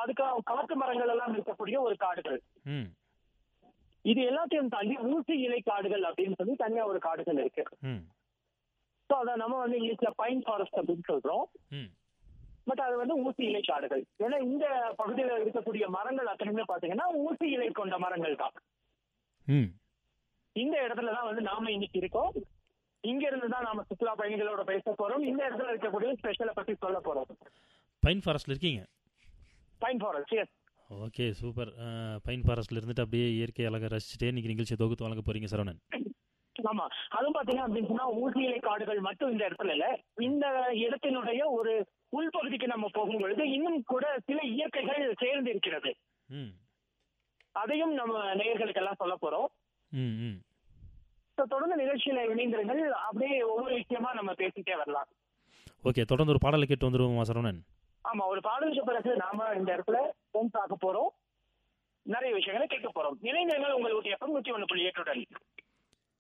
அதுக்கு காட்டு மரங்கள் எல்லாம் இருக்கக்கூடிய ஒரு காடுகள் ம் இது எல்லாத்தையும் தாண்டி ஊசி இலை காடுகள் அப்படின்னு சொல்லி தனியா ஒரு காடுகள் இருக்கு ம் ஸோ அதை நம்ம வந்து இங்கிலீஷ்ல பைன் ஃபாரஸ்ட் அப்படின்னு சொல்றோம் ம் பட் அது வந்து ஊசி இலை காடுகள் ஏன்னா இந்த பகுதியில் இருக்கக்கூடிய மரங்கள் அத்தனையுமே பாத்தீங்கன்னா ஊசி இலை கொண்ட மரங்கள் தான் ம் இந்த இடத்துல தான் வந்து நாம இன்னைக்கு இருக்கோம் இங்க இருந்து தான் நாம சுற்றுலா பயணிகளோட பேச போறோம் இந்த இடத்துல இருக்கக்கூடிய ஸ்பெஷலை பத்தி சொல்ல போறோம் பைன் ஃபாரஸ்ட்டில் இருக்கீங்க pine forest yes okay super pine ஃபாரஸ்ட்டில் இருந்துட்டு அப்படியே இயற்கை அழகை ரசிச்சுட்டே இன்னைக்கு நிகழ்ச்சியை தொகுத்து வழங்க போறீங்க சரவணன் ஆமா அதுவும் பாத்தீங்க அப்படின்னு சொன்னா ஊசி இலை காடுகள் மட்டும் இந்த இடத்துல இல்ல இந்த இடத்தினுடைய ஒரு உள்பகுதிக்கு நம்ம போகும் பொழுது இன்னும் கூட சில இயற்கைகள் சேர்ந்து இருக்கிறது ம் அதையும் நம்ம நேயர்களுக்கெல்லாம் சொல்ல போறோம் ம் ம் So, தொடர்ந்து நிகழ்ச்சியில இணைந்திருங்கள் அப்படியே ஒவ்வொரு விஷயமா நம்ம பேசிட்டே வரலாம் ஓகே தொடர்ந்து ஒரு பாடலை கேட்டு வந்துருவோமா சரவணன் ஆமா ஒரு பாடலுக்கு பிறகு நாம இந்த இடத்துல ஃபோன் பார்க்க போறோம் நிறைய விஷயங்களை கேட்க போறோம் இணைந்திருங்கள் உங்களுடைய எஃப்எம் நூத்தி ஒண்ணு புள்ளி எட்டுடன்